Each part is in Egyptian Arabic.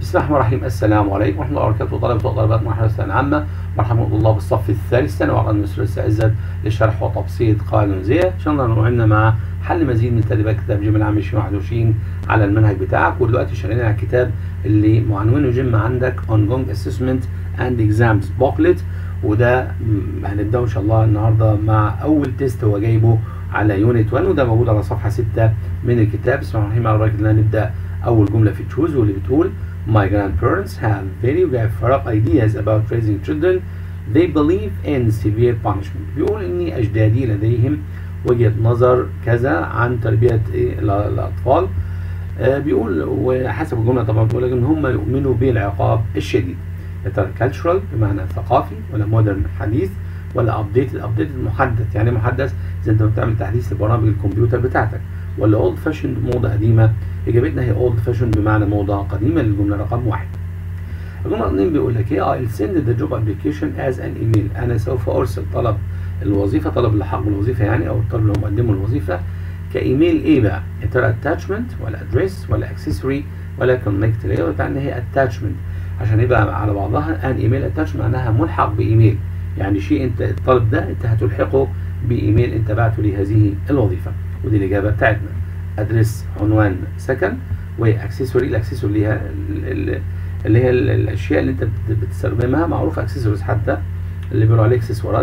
بسم الله الرحمن الرحيم السلام عليكم ورحمه الله وبركاته طلبه وطالبات مرحله الثانويه العامه مرحبا بالله بالصف الثالث ثانوي وعقد مصر السعزت لشرح وتبسيط قانون زي ان شاء الله نوعنا مع حل مزيد من تدريبات كتاب جيم العام 2021 على المنهج بتاعك ودلوقتي شغالين على الكتاب اللي معنونه جيم عندك ongoing assessment and exams booklet وده هنبداه ان شاء الله النهارده مع اول تيست هو جايبه على يونت 1 وده موجود على صفحه 6 من الكتاب بسم الله الرحمن الرحيم على بركه الله نبدا اول جمله في تشوز واللي بتقول My grandparents have very فرق ideas about raising children. They believe in severe punishment. بيقول إن أجدادي لديهم وجهة نظر كذا عن تربية إيه الأطفال. آه بيقول وحسب الجملة طبعا بتقول إن هم يؤمنوا بالعقاب الشديد. يا ترى cultural بمعنى ثقافي ولا modern حديث ولا updated updated محدث يعني محدث زي أنت بتعمل تحديث لبرامج الكمبيوتر بتاعتك ولا old fashioned موضة قديمة اجابتنا هي اولد فاشون بمعنى موضه قديمه للجمله رقم واحد. الجمله اثنين بيقول لك ايه I'll send the job application as an email انا سوف ارسل طلب الوظيفه طلب اللحاق بالوظيفه يعني او الطلب اللي مقدمه الوظيفه كايميل ايه بقى؟ يا ترى اتاتشمنت ولا ادريس ولا اكسسوري ولا كونكت اللي هي بتاعنا هي اتاتشمنت عشان يبقى على بعضها ان ايميل اتاتش معناها ملحق بايميل يعني شيء انت الطلب ده انت هتلحقه بايميل انت بعته لهذه الوظيفه ودي الاجابه بتاعتنا ادرس عنوان سكن واكسسوري الاكسسوري اللي هي اللي هي الاشياء اللي انت بتستخدمها معروفه اكسسوارز حتى اللي بيقولوا عليه اكسسوارات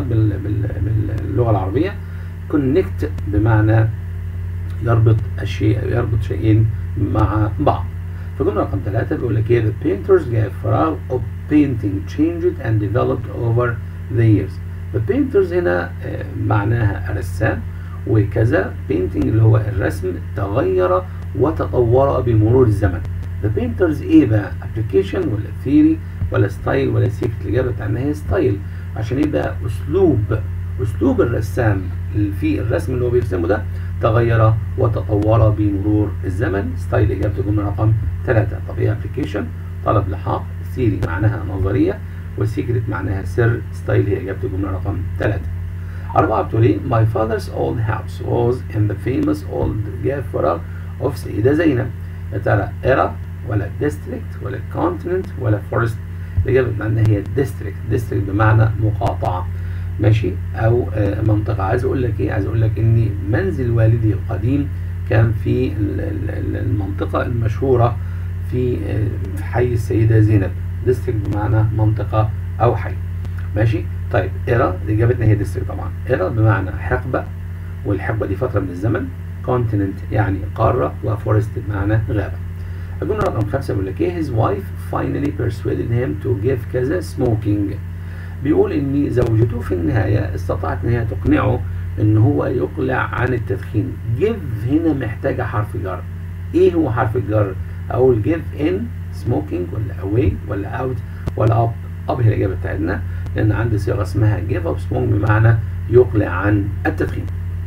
باللغه العربيه كونكت بمعنى يربط الشيء يربط شيئين مع بعض فجمله رقم ثلاثة بيقول لك ايه the painters gave فراغ of painting changed and developed over the years the painters هنا معناها الرسام وكذا painting اللي هو الرسم تغير وتطور بمرور الزمن the painters ايه بقى application ولا theory ولا ستايل ولا secret الاجابه بتاعنا هي ستايل عشان يبقى اسلوب اسلوب الرسام في الرسم اللي هو بيرسمه ده تغير وتطور بمرور الزمن ستايل اجابه الجمله رقم ثلاثة طب ايه application طلب لحاق theory معناها نظريه والسيكريت معناها سر ستايل هي اجابه الجمله رقم ثلاثة أربعة بتقول إيه؟ My father's old house was in the famous old جافرة of سيدة زينب. يا ترى era ولا district ولا continent ولا forest؟ الإجابة بمعنى هي district، district بمعنى مقاطعة. ماشي؟ أو آه منطقة، عايز أقول لك إيه؟ عايز أقول لك إن منزل والدي القديم كان في المنطقة المشهورة في آه حي السيدة زينب. district بمعنى منطقة أو حي. ماشي؟ طيب إيرا إجابتنا هي ديستريكت طبعا إيرا بمعنى حقبة والحقبة دي فترة من الزمن كونتيننت يعني قارة وفورست بمعنى غابة الجملة رقم خمسة بيقول لك إيه his wife finally persuaded him to give كذا smoking بيقول إن زوجته في النهاية استطاعت إن هي تقنعه إن هو يقلع عن التدخين give هنا محتاجة حرف جر إيه هو حرف الجر؟ أقول give in smoking ولا away ولا out ولا up up هي الإجابة بتاعتنا لأن عندي صيغة اسمها give up smoke بمعنى يقلع عن التدخين.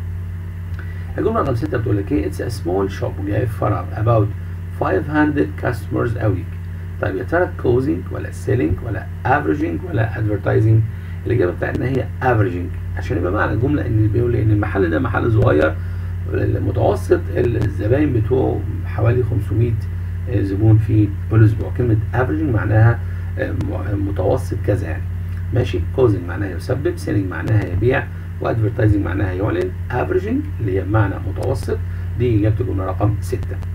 الجملة رقم 6 بتقول لك ايه؟ It's a small shop جاي فراغ about 500 customers a week. طيب يا ترى closing ولا selling ولا averaging ولا advertising؟ الإجابة بتاعتنا هي averaging عشان يبقى معنى الجملة إن بيقول إن المحل ده محل صغير متوسط الزباين بتوعه حوالي 500 زبون في الأسبوع. كلمة averaging معناها متوسط كذا يعني. ماشي كوزنج معناها يسبب سيلينج معناها يبيع وادفرتايزنج معناها يعلن افريجنج اللي هي بمعنى متوسط دي اجابه الجمله رقم 6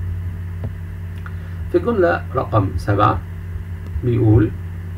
في الجمله رقم 7 بيقول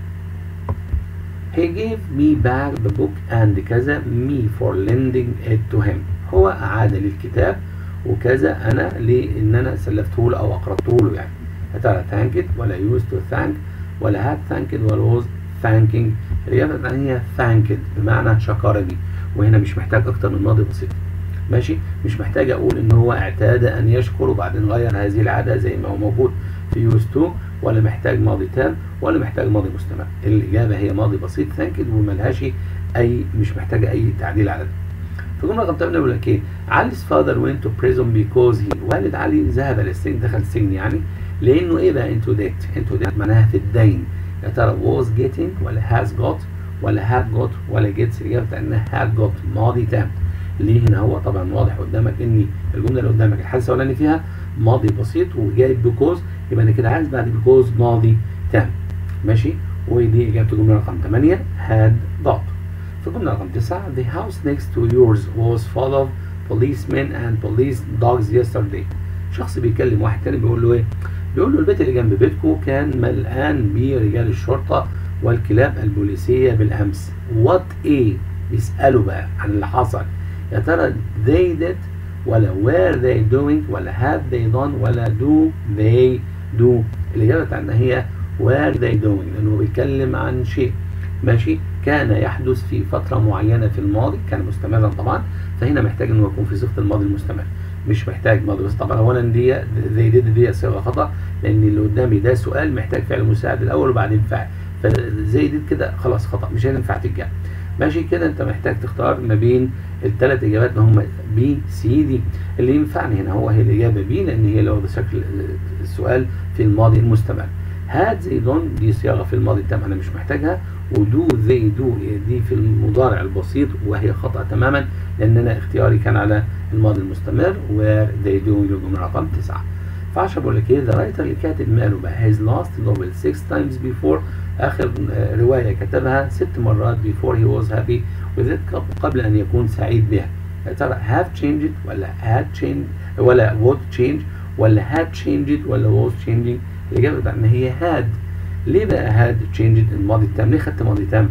He gave me back the book and كذا me for lending it to him هو أعاد لي الكتاب وكذا أنا لأن أنا سلفته له أو أقرضته له يعني يا ترى thank it ولا used to thank ولا had thanked ولا was thanking الإجابة الثانية هي thanked بمعنى شكرني وهنا مش محتاج أكتر من ماضي بسيط ماشي مش محتاج أقول إن هو اعتاد أن يشكر وبعدين غير هذه العادة زي ما هو موجود في used to ولا محتاج ماضي تام ولا محتاج ماضي مستمر الإجابة هي ماضي بسيط thanked وملهاش أي مش محتاجة أي تعديل على ده في الجملة رقم 8 بيقول لك إيه علي's father went to prison because he والد علي ذهب للسجن دخل السجن يعني لأنه إيه بقى into debt into debt معناها في الدين يا ترى was getting ولا has got ولا had got ولا gets الإجابة بتاعتنا had got ماضي تام ليه هنا هو طبعا واضح قدامك ان الجمله اللي قدامك الحادثه الاولاني فيها ماضي بسيط وجاي بيكوز يبقى انا كده عايز بعد بيكوز ماضي تام ماشي ودي اجابه الجمله رقم 8 had dot في الجمله رقم 9 the house next to yours was full of policemen and police dogs yesterday شخص بيكلم واحد تاني بيقول له ايه بيقول له البيت اللي جنب بيتكم كان ملآن برجال الشرطه والكلاب البوليسيه بالامس وات ايه بيسالوا بقى عن اللي حصل يا ترى they did ولا were they doing ولا have they done ولا do they do الإجابة بتاعتنا هي were they doing لأنه بيتكلم عن شيء ماشي كان يحدث في فترة معينة في الماضي كان مستمرا طبعا فهنا محتاج انه يكون في صيغة الماضي المستمر مش محتاج ماضي بس طبعا اولا دي they did دي صيغة خطأ لأن اللي قدامي ده سؤال محتاج فعل مساعد الأول وبعدين فعل فزي دي كده خلاص خطأ مش هينفع تتجاب ماشي كده انت محتاج تختار ما بين الثلاث اجابات اللي هم بي سي دي اللي ينفعني هنا هو هي الاجابه بي لان هي اللي واخده شكل السؤال في الماضي المستمر هاد زي دون دي صياغه في الماضي التام انا مش محتاجها ودو زي دو دي في المضارع البسيط وهي خطا تماما لان انا اختياري كان على الماضي المستمر وير they do الجمله رقم 9 فعشان بقول لك ايه ذا رايتر اللي كاتب ماله بقى هيز لاست نوبل 6 تايمز بيفور اخر روايه كتبها ست مرات before he was happy with it قبل ان يكون سعيد بها يا ترى have changed ولا had changed ولا would change ولا had changed ولا was changing الاجابه بتاعتنا هي had ليه بقى had changed الماضي التام ليه خدت ماضي تام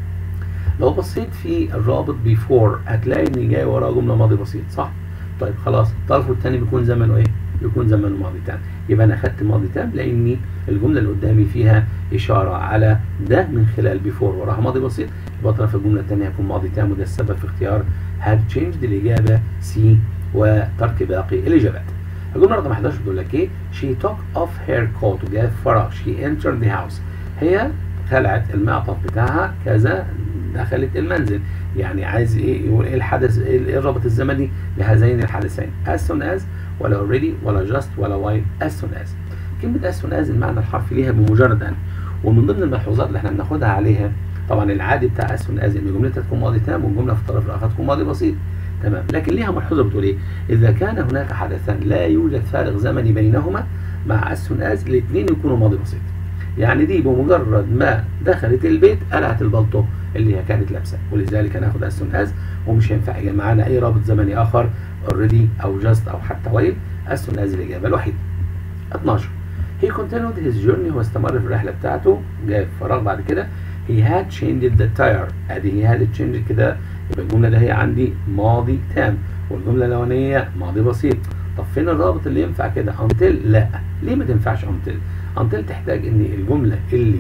لو بصيت في الرابط before هتلاقي ان جاي وراه جمله ماضي بسيط صح طيب خلاص الطرف الثاني بيكون زمنه ايه يكون زمنه ماضي تام يبقى انا اخدت ماضي تام لاني الجمله اللي قدامي فيها اشاره على ده من خلال بيفور وراها ماضي بسيط يبقى طرف الجمله الثانيه هيكون ماضي تام وده السبب في اختيار had changed الاجابه سي وترك باقي الاجابات الجمله رقم 11 بتقول لك ايه she took off her coat وجاب فراغ she entered the house هي خلعت المعطف بتاعها كذا دخلت المنزل يعني عايز ايه يقول ايه الحدث ايه الرابط الزمني لهذين الحدثين as soon as ولا already ولا just ولا while as soon as كلمة as soon as المعنى الحرفي ليها بمجرد أن ومن ضمن الملحوظات اللي احنا بناخدها عليها طبعا العادي بتاع as soon as ان جملتها تكون ماضي تام والجملة في الطرف الآخر تكون ماضي بسيط تمام لكن ليها ملحوظة بتقول ايه إذا كان هناك حدثان لا يوجد فارق زمني بينهما مع as soon as الاثنين يكونوا ماضي بسيط يعني دي بمجرد ما دخلت البيت قلعت البلطو اللي هي كانت لابسه ولذلك هناخد as soon as ومش هينفع يجي معانا اي رابط زمني اخر already او just او حتى while as soon as الاجابه الوحيده 12 he continued his journey هو استمر في الرحله بتاعته جاء فراغ بعد كده he had changed the tire ادي he had changed كده يبقى الجمله ده هي عندي ماضي تام والجمله الاولانيه ماضي بسيط طب فين الرابط اللي ينفع كده until لا ليه ما تنفعش until until تحتاج ان الجمله اللي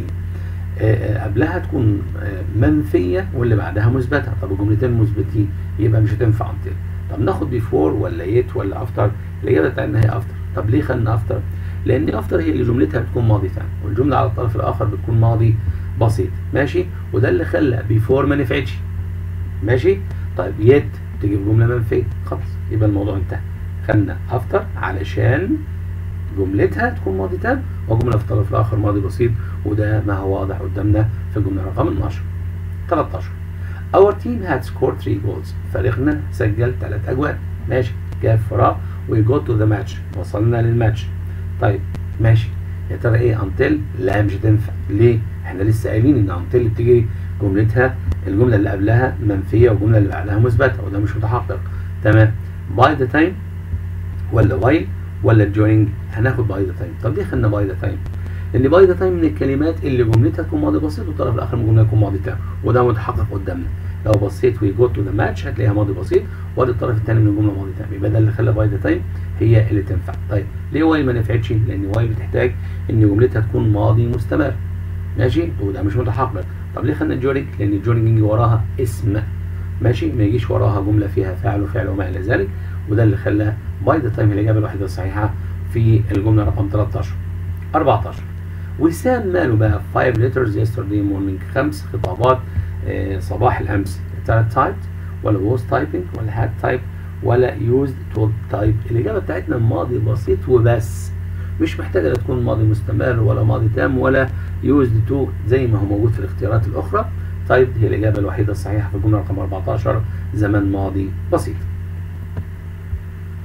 آه قبلها تكون آه منفيه واللي بعدها مثبته طب الجملتين مثبتين يبقى مش هتنفع until طب ناخد بيفور ولا يت ولا افتر الاجابه بتاعتنا هي افتر طب ليه خدنا افتر لان افتر هي اللي جملتها بتكون ماضي تام والجمله على الطرف الاخر بتكون ماضي بسيط ماشي وده اللي خلى بيفور ما نفعتش ماشي طيب يت تجيب جمله منفيه خلاص يبقى الموضوع انتهى خدنا افتر علشان جملتها تكون ماضي تام وجمله في الطرف الاخر ماضي بسيط وده ما هو واضح قدامنا في الجمله رقم 12 13 Our team had scored 3 goals فريقنا سجل 3 اجوال ماشي جاب فراغ we go to the match وصلنا للماتش طيب ماشي يا ترى ايه انتل لا مش هتنفع ليه احنا لسه قايلين ان انتل بتيجي جملتها الجمله اللي قبلها منفيه والجمله اللي بعدها مثبته وده مش متحقق تمام باي ذا تايم ولا وايل ولا جوينج هناخد باي ذا تايم طب ليه خدنا باي ذا تايم لان باي ذا تايم من الكلمات اللي جملتها تكون ماضي بسيط والطرف الاخر من الجمله يكون ماضي تام وده متحقق قدامنا لو بصيت وي جو تو ذا ماتش هتلاقيها ماضي بسيط وادي الطرف الثاني من الجمله ماضي تام يبقى ده اللي خلى باي ذا تايم هي اللي تنفع طيب ليه واي ما نفعتش لان واي بتحتاج ان جملتها تكون ماضي مستمر ماشي وده مش متحقق طب ليه خدنا جورينج لان الجورينج يجي وراها اسم ماشي ما يجيش وراها جمله فيها فعل وفعل وما الى ذلك وده اللي خلى باي ذا تايم الاجابه الوحيده الصحيحه في الجمله رقم 13 14 وسام ماله بقى 5 letters yesterday morning خمس خطابات آه صباح الامس ترى typed ولا was typing ولا had typed ولا used to type الاجابه بتاعتنا ماضي بسيط وبس مش محتاجه لا تكون ماضي مستمر ولا ماضي تام ولا used to زي ما هو موجود في الاختيارات الاخرى طيب هي الاجابه الوحيده الصحيحه في الجمله رقم 14 زمن ماضي بسيط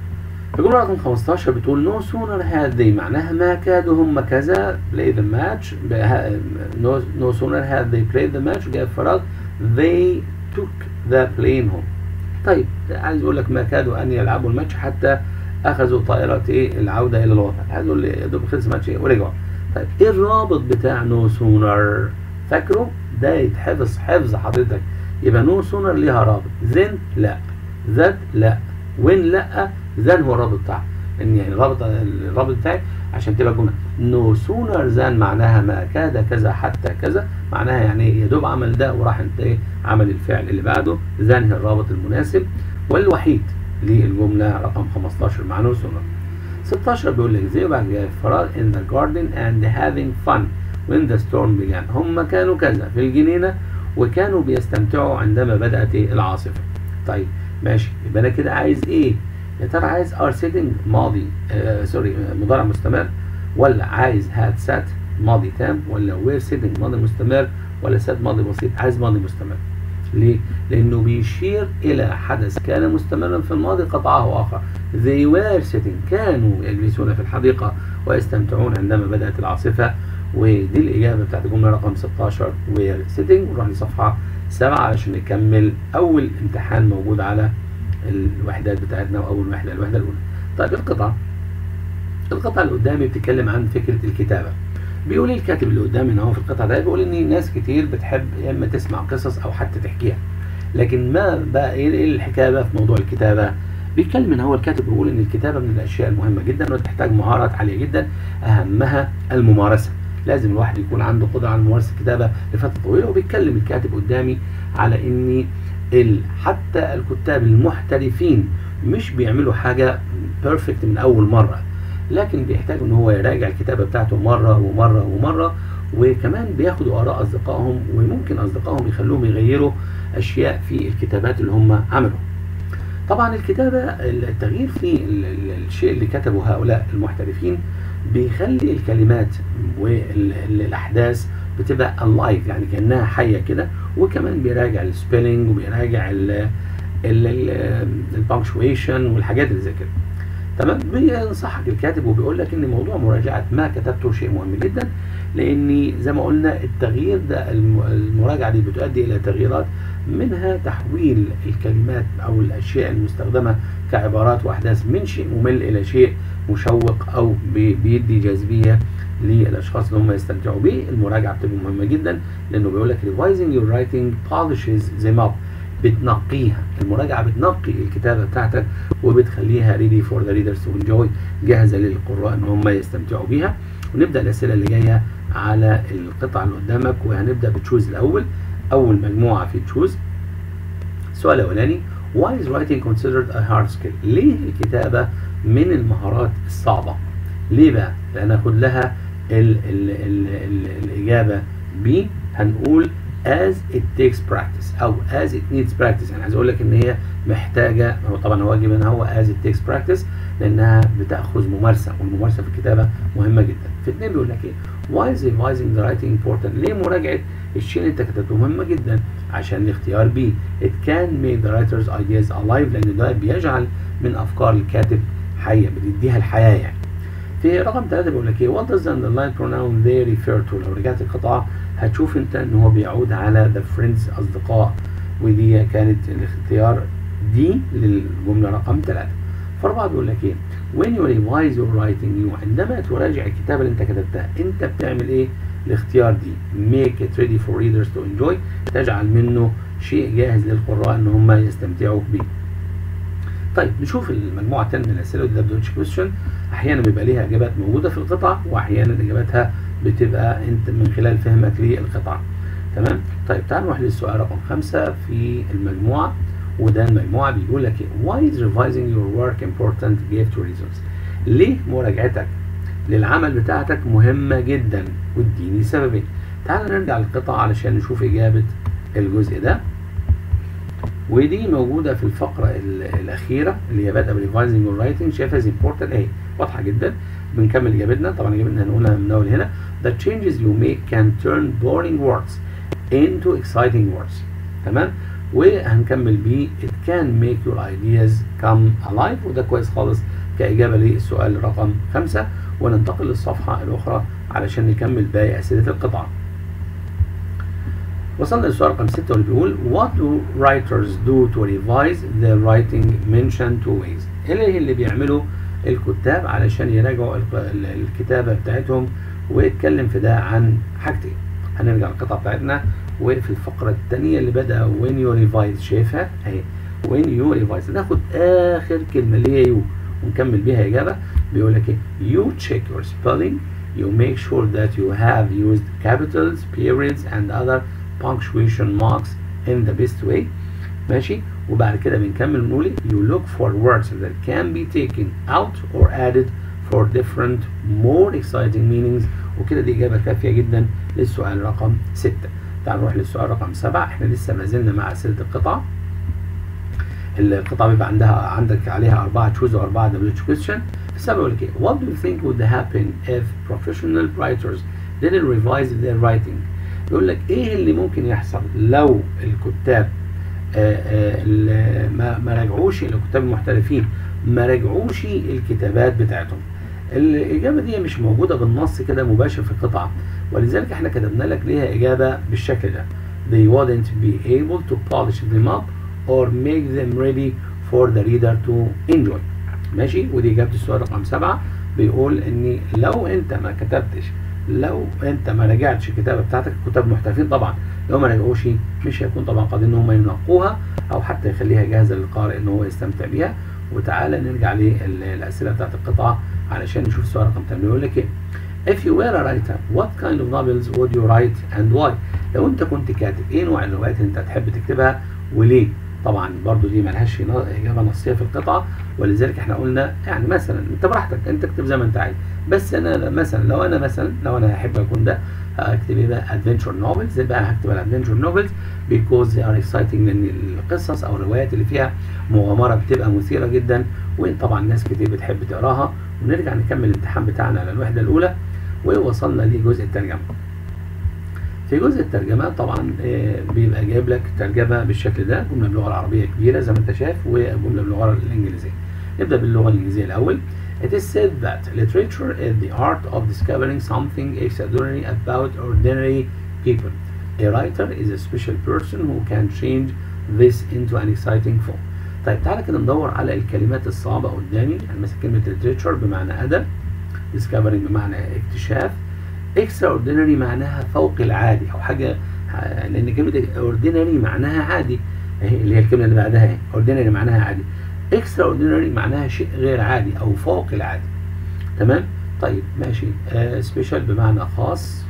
الجملة رقم 15 بتقول no sooner had they معناها ما كادوا هم كذا play the match بها- no, no sooner had they played the match جاء فراغ they took the plane home طيب عايز يقول لك ما كادوا ان يلعبوا الماتش حتى اخذوا طائرة ايه العودة الى الوطن عايز يقول لي يا دوب خلص الماتش ايه ورجعوا طيب ايه الرابط بتاع no sooner فاكره ده يتحفظ حفظ حضرتك يبقى no sooner ليها رابط then لا that لا when لا then هو الرابط بتاعها ان يعني الرابط الرابط بتاعي عشان تبقى الجمله no sooner than معناها ما كاد كذا حتى كذا معناها يعني يا دوب عمل ده وراح انت ايه عمل الفعل اللي بعده then هي الرابط المناسب والوحيد للجمله رقم 15 مع no sooner 16 بيقول لك زي بعد كده فراغ in the garden and having fun when the storm began هم كانوا كذا في الجنينه وكانوا بيستمتعوا عندما بدات إيه؟ العاصفه طيب ماشي يبقى انا كده عايز ايه يا ترى عايز ار سيتنج ماضي آه سوري آه، مضارع مستمر ولا عايز هاد سات ماضي تام ولا وير سيتنج ماضي مستمر ولا سات ماضي بسيط عايز ماضي مستمر ليه؟ لأنه بيشير إلى حدث كان مستمرا في الماضي قطعه آخر they were sitting كانوا يجلسون في الحديقة ويستمتعون عندما بدأت العاصفة ودي الإجابة بتاعت الجملة رقم 16 were sitting ونروح لصفحة 7 علشان نكمل أول امتحان موجود على الوحدات بتاعتنا وأول وحدة الوحدة الأولى طيب القطعة القطعة اللي قدامي بتتكلم عن فكرة الكتابة بيقول لي الكاتب اللي قدامي هنا هو في القطعة ده بيقول ان ناس كتير بتحب يا اما تسمع قصص او حتى تحكيها لكن ما بقى ايه إيه الحكايه بقى في موضوع الكتابه بيتكلم ان هو الكاتب بيقول ان الكتابه من الاشياء المهمه جدا وتحتاج مهارات عاليه جدا اهمها الممارسه لازم الواحد يكون عنده قدره على ممارسه الكتابه لفتره طويله وبيتكلم الكاتب قدامي على ان ال- حتى الكتاب المحترفين مش بيعملوا حاجه بيرفكت من اول مره لكن بيحتاج ان هو يراجع الكتابه بتاعته مره ومره ومره وكمان بياخدوا اراء اصدقائهم وممكن اصدقائهم يخلوهم يغيروا اشياء في الكتابات اللي هم عملوا طبعا الكتابه التغيير في ال- ال- الشيء اللي كتبه هؤلاء المحترفين بيخلي الكلمات والاحداث بتبقى alive يعني كانها حيه كده وكمان بيراجع السبيلنج وبيراجع البانكشويشن والحاجات اللي زي كده تمام بينصحك الكاتب وبيقول لك ان موضوع مراجعه ما كتبته شيء مهم جدا لان زي ما قلنا التغيير ده الم- المراجعه دي بتؤدي الى تغييرات منها تحويل الكلمات او الاشياء المستخدمه كعبارات واحداث من شيء ممل الى شيء مشوق او بي- بيدي جاذبيه للاشخاص اللي هم يستمتعوا بيه المراجعه بتبقى مهمه جدا لانه بيقول لك revising your writing polishes them up بتنقيها المراجعه بتنقي الكتابه بتاعتك وبتخليها ready for the readers to enjoy جاهزه للقراء ان هم يستمتعوا بيها ونبدا الاسئله اللي جايه على القطعه اللي قدامك وهنبدا بتشوز الاول اول مجموعه في تشوز السؤال الاولاني why is writing considered a hard skill ليه الكتابه من المهارات الصعبه ليه بقى هناخد لها ال ال ال ال الاجابه ب هنقول as it takes practice او as it needs practice يعني عايز اقول لك ان هي محتاجه هو طبعا هو واجب ان هو as it takes practice لانها بتاخذ ممارسه والممارسه في الكتابه مهمه جدا في اثنين بيقول لك ايه why is revising the writing important ليه مراجعه الشيء اللي انت كتبته مهمه جدا عشان الاختيار بي it can make the writer's ideas alive لان ده بيجعل من افكار الكاتب حيه بتديها الحياه يعني في رقم ثلاثة بيقول لك ايه what does the underlined pronoun they refer to لو رجعت القطعة هتشوف انت ان هو بيعود على the friends اصدقاء ودي كانت الاختيار دي للجملة رقم ثلاثة فأربعة بيقول لك ايه when you revise your writing you عندما تراجع الكتابة اللي انت كتبتها انت بتعمل ايه الاختيار دي make it ready for readers to enjoy تجعل منه شيء جاهز للقراء ان هم يستمتعوا بيه طيب نشوف المجموعه الثانيه من الاسئله ودي دبليو كويستشن احيانا بيبقى ليها اجابات موجوده في القطعه واحيانا اجاباتها بتبقى انت من خلال فهمك للقطعه تمام طيب تعال نروح للسؤال رقم خمسة في المجموعه وده المجموعه بيقول لك ايه why is revising your work important give two reasons ليه مراجعتك للعمل بتاعتك مهمه جدا واديني سببين تعال نرجع للقطعه علشان نشوف اجابه الجزء ده ودي موجودة في الفقرة ال- الأخيرة اللي هي بادئة بريفايزنج والرايتنج شايفها از امبورتنت أهي واضحة جدا بنكمل إجابتنا طبعا إجابتنا هنقولها من أول هنا The changes you make can turn boring words into exciting words تمام وهنكمل بيه It can make your ideas come alive وده كويس خالص كإجابة للسؤال رقم خمسة وننتقل للصفحة الأخرى علشان نكمل باقي أسئلة القطعة وصلنا للسؤال رقم 6 واللي بيقول What do writers do to revise their writing mentioned two ways ايه اللي بيعملوا الكتاب علشان يراجعوا الكتابة بتاعتهم ويتكلم في ده عن حاجتين هنرجع القطعة بتاعتنا وفي الفقرة الثانية اللي بدأ when you revise شايفها اهي when you revise ناخد آخر كلمة اللي هي يو ونكمل بيها إجابة بيقول لك ايه you check your spelling you make sure that you have used capitals periods and other punctuation marks in the best way ماشي وبعد كده بنكمل بنقول you look for words that can be taken out or added for different more exciting meanings وكده دي إجابة كافية جدا للسؤال رقم 6 تعال نروح للسؤال رقم 7 احنا لسه ما زلنا مع أسئلة القطعة القطعة بيبقى عندها عندك عليها أربعة تشوز وأربعة دبليو question السبب يقول لك What do you think would happen if professional writers didn't revise their writing يقول لك ايه اللي ممكن يحصل لو الكتاب آآ آآ ما ما راجعوش الكتاب المحترفين ما راجعوش الكتابات بتاعتهم الاجابه دي مش موجوده بالنص كده مباشر في القطعه ولذلك احنا كتبنا لك ليها اجابه بالشكل ده they wouldn't be able to polish them up or make them ready for the reader to enjoy ماشي ودي اجابه السؤال رقم سبعة بيقول ان لو انت ما كتبتش لو انت ما راجعتش الكتابه بتاعتك كتاب محترفين طبعا لو ما راجعوش مش هيكون طبعا قادرين ان هم ينقوها او حتى يخليها جاهزه للقارئ ان هو يستمتع بيها وتعالى نرجع للاسئله بتاعت القطعه علشان نشوف السؤال رقم 8 بيقول لك ايه If you were a writer, what kind of novels would you write and why؟ لو انت كنت كاتب ايه نوع الروايات اللي انت هتحب تكتبها وليه؟ طبعا برضو دي ملهاش اجابه نصيه في القطعه ولذلك احنا قلنا يعني مثلا انت براحتك انت اكتب زي ما انت عايز بس انا مثلا لو انا مثلا لو انا احب اكون ده هكتب ايه بقى ادفنتشر نوفلز بقى هكتب الادفنتشر نوفلز بيكوز they are exciting لان القصص او الروايات اللي فيها مغامره بتبقى مثيره جدا وطبعا ناس كتير بتحب تقراها ونرجع نكمل الامتحان بتاعنا على الوحده الاولى ووصلنا لجزء الترجمه في جزء الترجمة طبعا بيبقى جايب لك ترجمة بالشكل ده جملة باللغة العربية كبيرة زي ما انت شايف وجملة باللغة الإنجليزية نبدأ باللغة الإنجليزية الأول It is said that literature is the art of discovering something extraordinary about ordinary people. A writer is a special person who can change this into an exciting form. طيب تعالى كده ندور على الكلمات الصعبة قدامي يعني مثلا كلمة literature بمعنى أدب discovering بمعنى اكتشاف extraordinary معناها فوق العادي او حاجه لان كلمه ordinary معناها عادي اهي اللي هي الكلمه اللي بعدها اهي ordinary معناها عادي extraordinary معناها شيء غير عادي او فوق العادي تمام طيب ماشي سبيشال uh, بمعنى خاص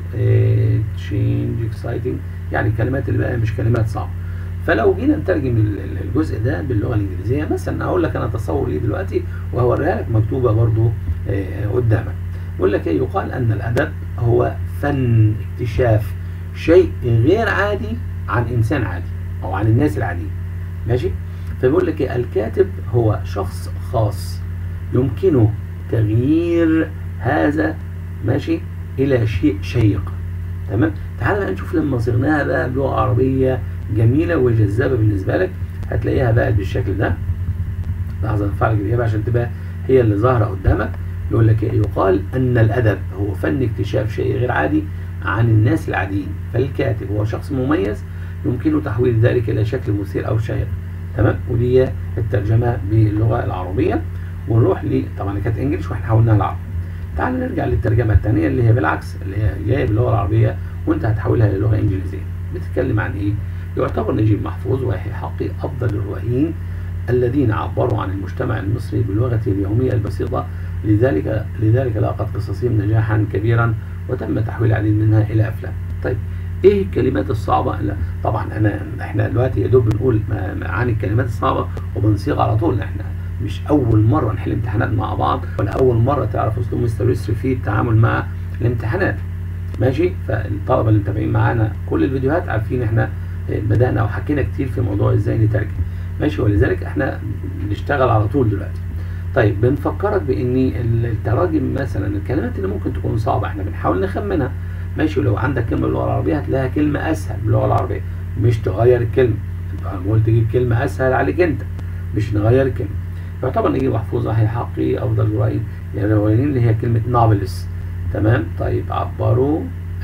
تشينج uh, اكسايتنج يعني الكلمات اللي بقى مش كلمات صعبه فلو جينا نترجم الجزء ده باللغه الانجليزيه مثلا اقول لك انا تصور ليه دلوقتي وهوريها لك مكتوبه برضو uh, قدامك يقول لك ايه يقال ان الادب هو فن اكتشاف شيء غير عادي عن انسان عادي او عن الناس العاديين ماشي فبيقول لك ايه الكاتب هو شخص خاص يمكنه تغيير هذا ماشي الى شيء شيق تمام تعال بقى نشوف لما صيغناها بقى بلغه عربيه جميله وجذابه بالنسبه لك هتلاقيها بقى بالشكل ده لحظه ارفع لك الاجابه عشان تبقى هي اللي ظاهره قدامك يقول لك يقال أن الأدب هو فن اكتشاف شيء غير عادي عن الناس العاديين فالكاتب هو شخص مميز يمكنه تحويل ذلك إلى شكل مثير أو شيق تمام ودي الترجمة باللغة العربية ونروح ل طبعا كانت انجلش واحنا حولناها العربي تعال نرجع للترجمة الثانية اللي هي بالعكس اللي هي جاية باللغة العربية وانت هتحولها للغة انجليزية بتتكلم عن ايه؟ يعتبر نجيب محفوظ وحقي أفضل الروائيين الذين عبروا عن المجتمع المصري بلغته اليومية البسيطة لذلك لذلك لاقت قصصهم نجاحا كبيرا وتم تحويل العديد منها الى افلام. طيب ايه الكلمات الصعبه؟ لا طبعا انا احنا دلوقتي يا دوب بنقول معاني الكلمات الصعبه وبنصيغ على طول احنا مش اول مره نحل امتحانات مع بعض ولا اول مره تعرف اسلوب مستر يسري في التعامل مع الامتحانات. ماشي؟ فالطلبه اللي متابعين معانا كل الفيديوهات عارفين احنا بدانا وحكينا كتير في موضوع ازاي نترجم. ماشي ولذلك احنا بنشتغل على طول دلوقتي. طيب بنفكرك بان التراجم مثلا الكلمات اللي ممكن تكون صعبه احنا بنحاول نخمنها ماشي ولو عندك كلمه باللغه العربيه هتلاقيها كلمه اسهل باللغه العربيه مش تغير الكلمه انت قلت تجيب كلمه اسهل عليك انت مش نغير الكلمه يعتبر نجيب محفوظة هي حقي أفضل روايين يعني الروايين اللي هي كلمة نوفلس تمام طيب عبروا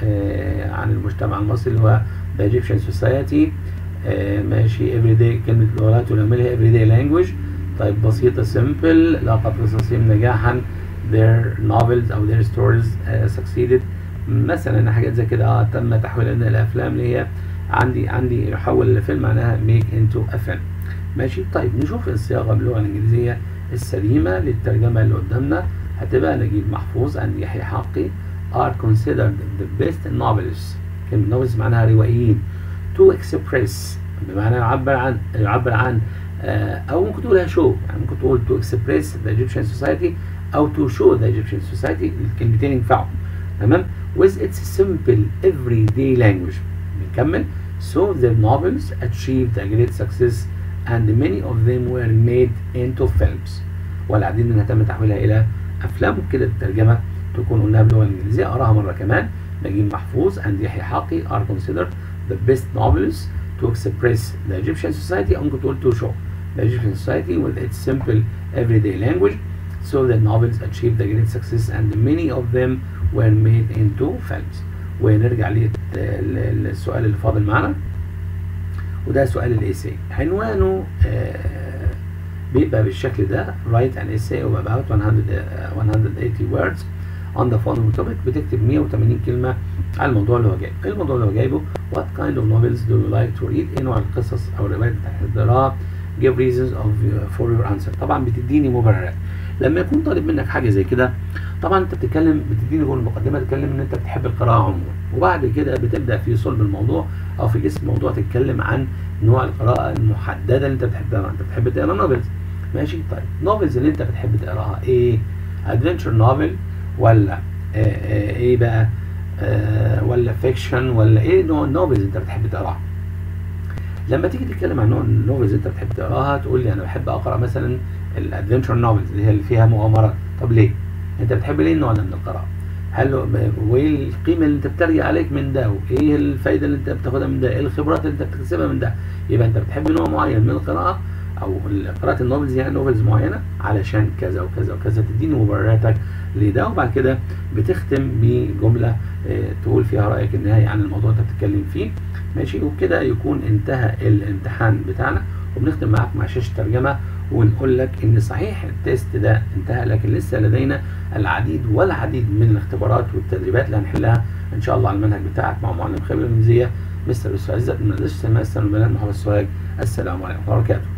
آه عن المجتمع المصري اللي هو The Egyptian Society آه ماشي everyday كلمة لغات ونعملها everyday language طيب بسيطة simple لقد قصصهم نجاحا their novels أو their stories uh, succeeded مثلا حاجات زي كده اه تم تحويلها من الأفلام اللي هي عندي عندي يحول الفيلم معناها make into a film ماشي طيب نشوف الصياغة باللغة الإنجليزية السليمة للترجمة اللي قدامنا هتبقى نجيب محفوظ عند يحيى حقي are considered the best novelists كلمة novelists معناها روائيين to express بمعنى يعبر عن يعبر عن آه أو ممكن تقولها show يعني ممكن تقول to express the Egyptian society أو to show the Egyptian society الكلمتين ينفعوا تمام with its simple everyday language بنكمل so their novels achieved a great success and many of them were made into films والعديد منها تم تحويلها إلى أفلام وكده الترجمة تكون قلناها باللغة الإنجليزية أقراها مرة كمان نجيب محفوظ and يحيى حقي are considered the best novelists to express the Egyptian society أو ممكن تقول to show the Egyptian society with its simple everyday language so the novels achieved a great success and many of them were made into films ونرجع للسؤال اللي فاضل معنا وده سؤال الايساي عنوانه آه بيبقى بالشكل ده write an essay of about 100 uh, 180 words on the following topic بتكتب 180 كلمة على الموضوع اللي هو جايبه ايه الموضوع اللي هو جايبه what kind of novels do you like to read ايه نوع القصص او الروايات اللي بتحب تقراها give reasons of uh, for your answer طبعا بتديني مبررات لما يكون طالب منك حاجة زي كده طبعا انت بتتكلم بتديني جول المقدمة تتكلم ان انت بتحب القراءة عموما وبعد كده بتبدأ في صلب الموضوع او في جسم الموضوع تتكلم عن نوع القراءة المحددة اللي انت بتحب تقراها انت بتحب تقرا نوفلز ماشي طيب نوفلز اللي انت بتحب تقراها ايه ادفنتشر نوفل ولا آه آه ايه بقى آه ولا فيكشن ولا ايه نوع النوفلز انت بتحب تقراها لما تيجي تتكلم عن نوع النوفلز انت بتحب تقراها تقول لي انا بحب اقرا مثلا الادفنتشر نوفلز اللي هي اللي فيها مغامرات طب ليه انت بتحب ليه النوع ده من القراءه هل وايه القيمه اللي انت بترجع عليك من ده وايه الفايده اللي انت بتاخدها من ده ايه الخبرات اللي انت بتكتسبها من ده يبقى انت بتحب نوع معين من القراءه او قراءه النوفلز يعني نوفلز معينه علشان كذا وكذا وكذا تديني مبرراتك لده وبعد كده بتختم بجمله اه تقول فيها رايك النهائي عن الموضوع اللي انت بتتكلم فيه ماشي وبكده يكون انتهى الامتحان بتاعنا وبنختم معاك مع شاشه ترجمه ونقول لك ان صحيح التيست ده انتهى لكن لسه لدينا العديد والعديد من الاختبارات والتدريبات اللي هنحلها ان شاء الله على المنهج بتاعك مع معلم خبره الانجليزيه مستر يوسف عزت من مدرسه الماستر والبنات محمد سواج السلام عليكم ورحمه الله وبركاته